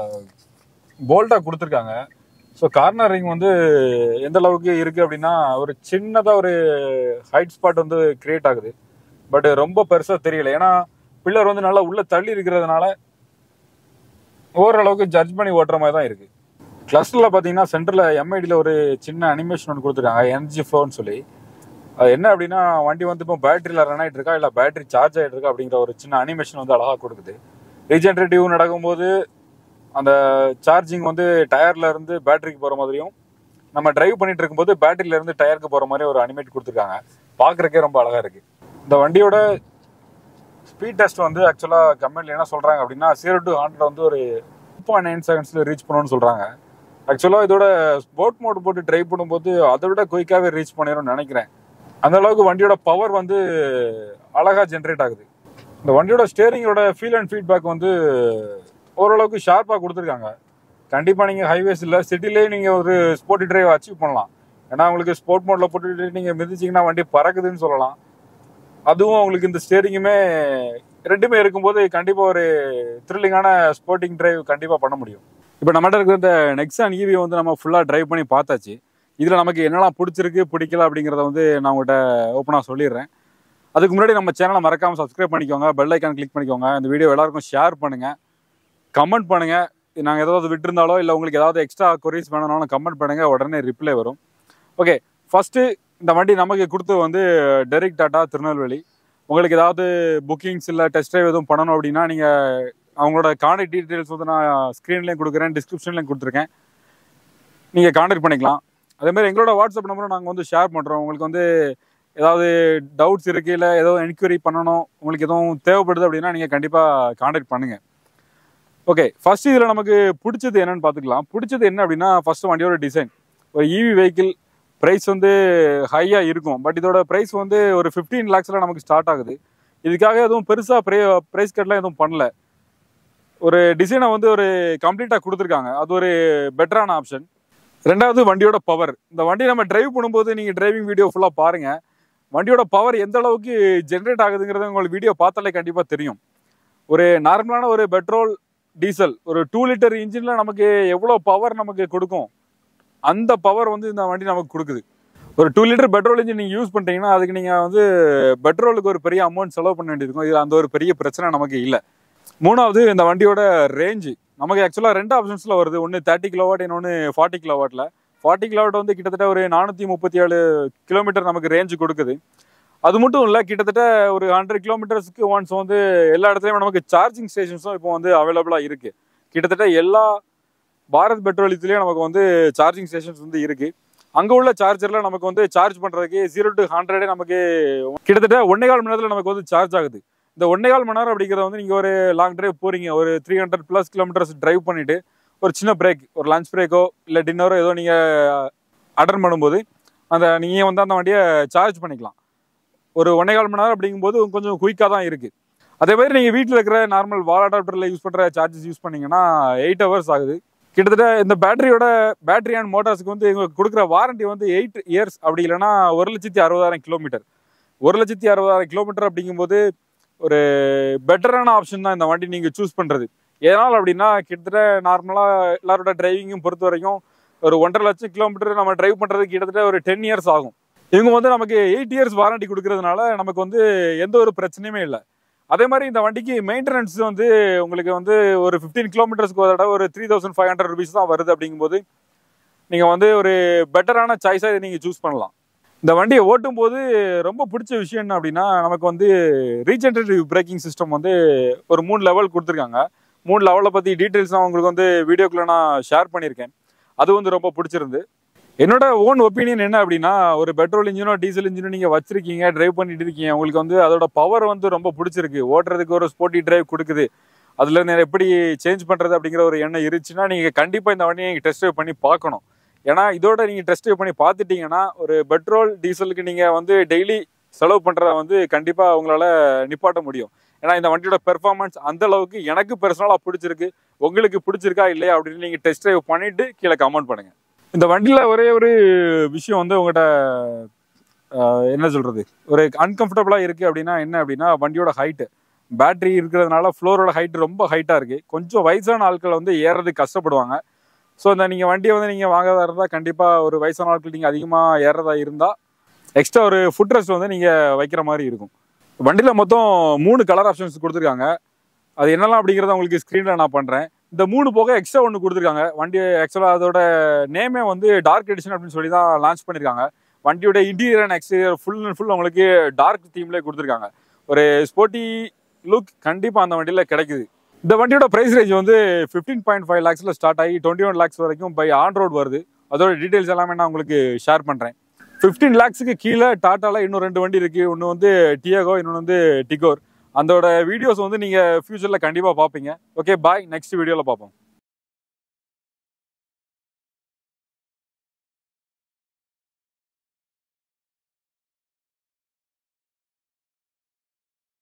போல்டாக கொடுத்துருக்காங்க ஸோ கார்னர் ரிங் வந்து எந்த அளவுக்கு இருக்குது அப்படின்னா ஒரு சின்னதாக ஒரு ஹைட் ஸ்பாட் வந்து கிரியேட் ஆகுது பட் ரொம்ப பெருசாக தெரியல ஏன்னா பில்லர் வந்து நல்லா உள்ள தள்ளி இருக்கிறதுனால ஓரளவுக்கு ஜட்ஜ் பண்ணி ஓட்டுற மாதிரி தான் இருக்கு கிளஸ்டரில் பார்த்தீங்கன்னா சென்டரில் எம்ஐடியில் ஒரு சின்ன அனிமேஷன் ஒன்று கொடுத்துருக்காங்க எனர்ஜி ஃப்ளோன்னு சொல்லி அது என்ன அப்படின்னா வண்டி வந்து இப்போ பேட்டரியில் ரன் ஆகிட்டு இருக்கா இல்லை பேட்டரி சார்ஜ் ஆகிட்டு இருக்கா அப்படிங்கிற ஒரு சின்ன அனிமேஷன் வந்து அழகாக கொடுக்குது ரீஜென்ரேட்டிவ் நடக்கும்போது அந்த சார்ஜிங் வந்து டயர்ல இருந்து பேட்டரிக்கு போகிற மாதிரியும் நம்ம டிரைவ் பண்ணிட்டு இருக்கும்போது பேட்டரியில இருந்து டயருக்கு போகிற மாதிரி ஒரு அனிமேட் கொடுத்துருக்காங்க பார்க்குறக்கே ரொம்ப அழகாக இருக்கு இந்த வண்டியோட ஸ்பீட் டெஸ்ட் வந்து ஆக்சுவலாக கம்பெனியில் என்ன சொல்கிறாங்க அப்படின்னா ஜீரோ டு ஹண்ட்ரட் வந்து ஒரு டூ பாயிண்ட் நைன் செகண்ட்ஸில் ரீச் பண்ணணும்னு சொல்கிறாங்க ஆக்சுவலாக இதோட ஸ்போர்ட் மோட் போட்டு டிரைவ் பண்ணும்போது அதை விட குயிக்காகவே ரீச் பண்ணிடும்னு நினைக்கிறேன் அந்த அளவுக்கு வண்டியோட பவர் வந்து அழகாக ஜென்ரேட் ஆகுது இந்த வண்டியோட ஸ்டேரிங்கோட ஃபீல் அண்ட் ஃபீட்பேக் வந்து ஓரளவுக்கு ஷார்ப்பாக கொடுத்துருக்காங்க கண்டிப்பாக நீங்கள் ஹைவேஸ் இல்லை சிட்டிலே நீங்கள் ஒரு ஸ்போர்ட்டி டிரைவ் அச்சீவ் பண்ணலாம் ஏன்னா உங்களுக்கு ஸ்போர்ட் மோடில் போட்டுட்டு நீங்கள் மிதிச்சிங்கன்னா வண்டி பறக்குதுன்னு சொல்லலாம் அதுவும் உங்களுக்கு இந்த ஸ்டேரிங்குமே ரெண்டுமே இருக்கும்போது கண்டிப்பாக ஒரு த்ரில்லிங்கான ஸ்போர்ட்டிங் டிரைவ் கண்டிப்பாக பண்ண முடியும் இப்போ நம்மகிட்ட இருக்கிற இந்த நெக்ஸான் ஈவி வந்து நம்ம ஃபுல்லாக டிரைவ் பண்ணி பார்த்தாச்சு இதில் நமக்கு என்னெல்லாம் பிடிச்சிருக்கு பிடிக்கல அப்படிங்கிறத வந்து நான் உங்கள்கிட்ட ஓப்பனாக சொல்லிடுறேன் அதுக்கு முன்னாடி நம்ம சேனலை மறக்காமல் சப்ஸ்கிரைப் பண்ணிக்கோங்க பெல் ஐக்கான் கிளிக் பண்ணிக்கோங்க இந்த வீடியோ எல்லாருக்கும் ஷேர் பண்ணுங்கள் கமெண்ட் பண்ணுங்கள் நாங்கள் ஏதாவது விட்டுருந்தாலோ இல்லை உங்களுக்கு ஏதாவது எக்ஸ்ட்ரா கொரிஸ் வேணும்னாலும் கமெண்ட் பண்ணுங்கள் உடனே ரிப்ளை வரும் ஓகே ஃபஸ்ட்டு இந்த வண்டி நமக்கு கொடுத்தது வந்து டெரிக் டாட்டா திருநெல்வேலி உங்களுக்கு ஏதாவது புக்கிங்ஸ் இல்லை டெஸ்ட் ட்ரைவ் எதுவும் பண்ணணும் அப்படின்னா நீங்கள் அவங்களோட கான்டாக்ட் டீட்டெயில்ஸ் வந்து நான் ஸ்க்ரீன்லேயும் கொடுக்குறேன் டிஸ்கிரிப்ஷன்லேயும் கொடுத்துருக்கேன் நீங்கள் கான்டாக்ட் பண்ணிக்கலாம் அதே மாதிரி எங்களோட வாட்ஸ்அப் நம்பரும் நாங்கள் வந்து ஷேர் பண்ணுறோம் உங்களுக்கு வந்து ஏதாவது டவுட்ஸ் இருக்குது இல்லை ஏதோ என்கொயரி பண்ணணும் உங்களுக்கு எதுவும் தேவைப்படுது அப்படின்னா நீங்கள் கண்டிப்பாக கான்டாக்ட் பண்ணுங்கள் ஓகே ஃபர்ஸ்ட் இதில் நமக்கு பிடிச்சது என்னன்னு பார்த்துக்கலாம் பிடிச்சது என்ன அப்படின்னா ஃபர்ஸ்ட் வண்டியோட டிசைன் ஒரு இவி வெஹிக்கிள் ப்ரைஸ் வந்து ஹையாக இருக்கும் பட் இதோட ப்ரைஸ் வந்து ஒரு ஃபிஃப்டீன் லேக்ஸில் நமக்கு ஸ்டார்ட் ஆகுது இதுக்காக எதுவும் பெருசாக ப்ரை ப்ரைஸ் கட்லாம் எதுவும் பண்ணல ஒரு டிசைனை வந்து ஒரு கம்ப்ளீட்டாக கொடுத்துருக்காங்க அது ஒரு பெட்டரான ஆப்ஷன் ரெண்டாவது வண்டியோட பவர் இந்த வண்டி நம்ம டிரைவ் பண்ணும்போது நீங்கள் டிரைவிங் வீடியோ ஃபுல்லாக பாருங்கள் வண்டியோட பவர் எந்த அளவுக்கு ஜென்ரேட் ஆகுதுங்கிறது உங்களுக்கு வீடியோ பார்த்தாலே கண்டிப்பாக தெரியும் ஒரு நார்மலான ஒரு பெட்ரோல் டீசல் ஒரு டூ லிட்டர் இன்ஜினில் நமக்கு எவ்வளோ பவர் நமக்கு கொடுக்கும் அந்த பவர் வந்து இந்த வண்டி நமக்கு கொடுக்குது ஒரு டூ லிட்டர் பெட்ரோல் இன்ஜின் நீங்கள் யூஸ் பண்ணிட்டீங்கன்னா அதுக்கு நீங்கள் வந்து பெட்ரோலுக்கு ஒரு பெரிய அமௌண்ட் செலவு பண்ண வேண்டியிருக்கும் இதில் அந்த ஒரு பெரிய பிரச்சனை நமக்கு இல்லை மூணாவது இந்த வண்டியோட ரேஞ்சு நமக்கு ஆக்சுவலாக ரெண்டு ஆப்ஷன்ஸில் வருது ஒன்று தேர்ட்டி கிலோவாட் இன்னொன்று ஃபார்ட்டி கிலோவாட்டில் ஃபார்ட்டி கிலோவாட் வந்து கிட்டத்தட்ட ஒரு நானூற்றி முப்பத்தி ஏழு கிலோமீட்டர் நமக்கு ரேஞ்சு கொடுக்குது அது மட்டும் இல்லை கிட்டத்தட்ட ஒரு ஹண்ட்ரட் கிலோமீட்டர்ஸ்க்கு ஒன்ஸ் வந்து எல்லா இடத்துலையுமே நமக்கு சார்ஜிங் ஸ்டேஷன்ஸும் இப்போ வந்து அவைலபிளாக இருக்குது கிட்டத்தட்ட எல்லா பாரத் பெட்ரோலியத்துலேயும் நமக்கு வந்து சார்ஜிங் ஸ்டேஷன்ஸ் வந்து இருக்குது அங்கே உள்ள சார்ஜரில் நமக்கு வந்து சார்ஜ் பண்ணுறதுக்கு ஜீரோ டு ஹண்ட்ரடே நமக்கு கிட்டத்தட்ட ஒன்னே கால் மணி நேரத்தில் நமக்கு வந்து சார்ஜ் ஆகுது இந்த ஒன்னே கால் மணி நேரம் அப்படிங்கிறது வந்து நீங்கள் ஒரு லாங் டிரைவ் போகிறீங்க ஒரு three hundred plus kilometres drive பண்ணிவிட்டு ஒரு சின்ன பிரேக் ஒரு லஞ்ச் பிரேக்கோ இல்லை டின்னரோ ஏதோ நீங்கள் அட்டன் பண்ணும்போது அந்த நீங்கள் வந்து அந்த வண்டியை சார்ஜ் பண்ணிக்கலாம் ஒரு ஒன்னே கால் மணி நேரம் அப்படிங்கும்போது கொஞ்சம் குயிக்காக தான் இருக்குது அதே மாதிரி நீங்கள் வீட்டில் இருக்கிற நார்மல் வால் அடாப்டரில் யூஸ் பண்ணுற சார்ஜஸ் யூஸ் பண்ணீங்கன்னா எயிட் ஹவர்ஸ் ஆகுது கிட்டத்தட்ட இந்த பேட்டரியோட பேட்டரி அண்ட் மோட்டார்ஸ்க்கு வந்து எங்களுக்கு கொடுக்குற வாரண்டி வந்து எயிட் இயர்ஸ் அப்படி இல்லைன்னா ஒரு லட்சத்தி அறுபதாயிரம் கிலோமீட்டர் ஒரு லட்சத்தி அறுபதாயிரம் கிலோமீட்டர் அப்படிங்கும்போது ஒரு பெட்டரான ஆப்ஷன் தான் இந்த வண்டி நீங்கள் சூஸ் பண்ணுறது எதனால் அப்படின்னா கிட்டத்தட்ட நார்மலாக எல்லாரோட டிரைவிங்கும் பொறுத்த வரைக்கும் ஒரு ஒன்றரை லட்சம் கிலோமீட்டர் நம்ம டிரைவ் பண்ணுறதுக்கு கிட்டத்தட்ட ஒரு டென் இயர்ஸ் ஆகும் இவங்க வந்து நமக்கு எயிட் இயர்ஸ் வாரண்டி கொடுக்கறதுனால நமக்கு வந்து எந்த ஒரு பிரச்சனையுமே இல்லை அதே மாதிரி இந்த வண்டிக்கு மெயின்டெனன்ஸ் வந்து உங்களுக்கு வந்து ஒரு ஃபிஃப்டீன் கிலோமீட்டர்ஸ்க்கு ஒரு தடவை ஒரு three thousand five hundred rupees தான் வருது அப்படிங்கும்போது நீங்கள் வந்து ஒரு பெட்டரான சாய்ஸாக நீங்கள் சூஸ் பண்ணலாம் இந்த வண்டியை ஓட்டும் போது ரொம்ப பிடிச்ச விஷயம் என்ன அப்படின்னா நமக்கு வந்து ரீஜென்ரேட்டிவ் பிரேக்கிங் சிஸ்டம் வந்து ஒரு மூணு லெவல் கொடுத்துருக்காங்க மூணு லெவலை பற்றி டீட்டெயில்ஸ் நான் உங்களுக்கு வந்து வீடியோக்குள்ளே நான் ஷேர் பண்ணியிருக்கேன் அது வந்து ரொம்ப பிடிச்சிருந்து என்னோட ஓன் ஒப்பீனியன் என்ன அப்படின்னா ஒரு பெட்ரோல் இன்ஜினோ டீசல் இன்ஜினோ நீங்கள் வச்சிருக்கீங்க டிரைவ் பண்ணிட்டு இருக்கீங்க உங்களுக்கு வந்து அதோட பவர் வந்து ரொம்ப பிடிச்சிருக்கு ஓட்டுறதுக்கு ஒரு ஸ்போர்ட்டி டிரைவ் கொடுக்குது அதில் நான் எப்படி சேஞ்ச் பண்ணுறது அப்படிங்கிற ஒரு எண்ணம் இருந்துச்சுன்னா நீங்கள் கண்டிப்பாக இந்த வண்டியை நீங்கள் டெஸ்ட் ட்ரைவ் பண்ணி பார்க்கணும் ஏன்னா இதோட நீங்கள் டெஸ்ட் ட்ரைவ் பண்ணி பார்த்துட்டீங்கன்னா ஒரு பெட்ரோல் டீசலுக்கு நீங்கள் வந்து டெய்லி செலவு பண்ணுறத வந்து கண்டிப்பாக உங்களால் நிப்பாட்ட முடியும் ஏன்னா இந்த வண்டியோட பெர்ஃபார்மன்ஸ் அந்த அளவுக்கு எனக்கு பர்சனலாக பிடிச்சிருக்கு உங்களுக்கு பிடிச்சிருக்கா இல்லையா அப்படின்னு நீங்கள் டெஸ்ட் ட்ரைவ் பண்ணிட்டு கீழே கமெண்ட் பண்ணுங்க இந்த வண்டியில் ஒரே ஒரு விஷயம் வந்து உங்கள்கிட்ட ஆஹ், என்ன சொல்றது ஒரு அன்கம்ஃபர்டபுளாக இருக்கு அப்படின்னா என்ன அப்படின்னா வண்டியோட ஹைட்டு பேட்டரி இருக்கிறதுனால ஃப்ளோரோட ஹைட் ரொம்ப ஹைட்டாக இருக்கு கொஞ்சம் வயசான ஆட்கள் வந்து ஏறதுக்கு கஷ்டப்படுவாங்க ஸோ இந்த நீங்கள் வண்டியை வந்து நீங்கள் வாங்குறதா இருந்தால் கண்டிப்பாக ஒரு வயசான ஆட்கள் நீங்கள் அதிகமாக ஏறதா இருந்தால் எக்ஸ்ட்ரா ஒரு ஃபுட் ரெஸ்ட் வந்து நீங்கள் வைக்கிற மாதிரி இருக்கும் வண்டியில் மொத்தம் மூணு கலர் ஆப்ஷன்ஸ் கொடுத்துருக்காங்க அது என்னெல்லாம் அப்படிங்கிறத உங்களுக்கு ஸ்க்ரீனில் நான் பண்ணுறேன் இந்த மூணு போக எக்ஸ்ட்ரா ஒன்று கொடுத்துருக்காங்க வண்டி ஆக்சுவலாக அதோட நேமே வந்து டார்க் எடிஷன் அப்படின்னு சொல்லி தான் லான்ச் பண்ணியிருக்காங்க வண்டியோட interior and exterior full and full உங்களுக்கு டார்க் தீம்லேயே கொடுத்துருக்காங்க ஒரு ஸ்போர்ட்டி லுக் கண்டிப்பாக அந்த வண்டியில் கிடைக்குது இந்த வண்டியோட ப்ரைஸ் ரேஞ்ச் வந்து ஃபிஃப்டீன் பாயிண்ட் ஃபைவ் லேக்ஸில் ஸ்டார்ட் ஆகி டுவெண்ட்டி ஒன் லேக்ஸ் வரைக்கும் பை ஆன் ரோட் வருது அதோட டீட்டெயில்ஸ் எல்லாமே நான் உங்களுக்கு ஷேர் பண்ணுறேன் ஃபிஃப்டீன் லேக்ஸுக்கு கீழே டாட்டால இன்னும் ரெண்டு வண்டி இருக்குது ஒன்று வந்து டியாகோ இன்னொன்று வந்து டிகோர் அதோட வீடியோஸ் வந்து நீங்கள் ஃபியூச்சரில் கண்டிப்பாக பார்ப்பீங்க ஓகே பாய் நெக்ஸ்ட் வீடியோவில் பார்ப்போம்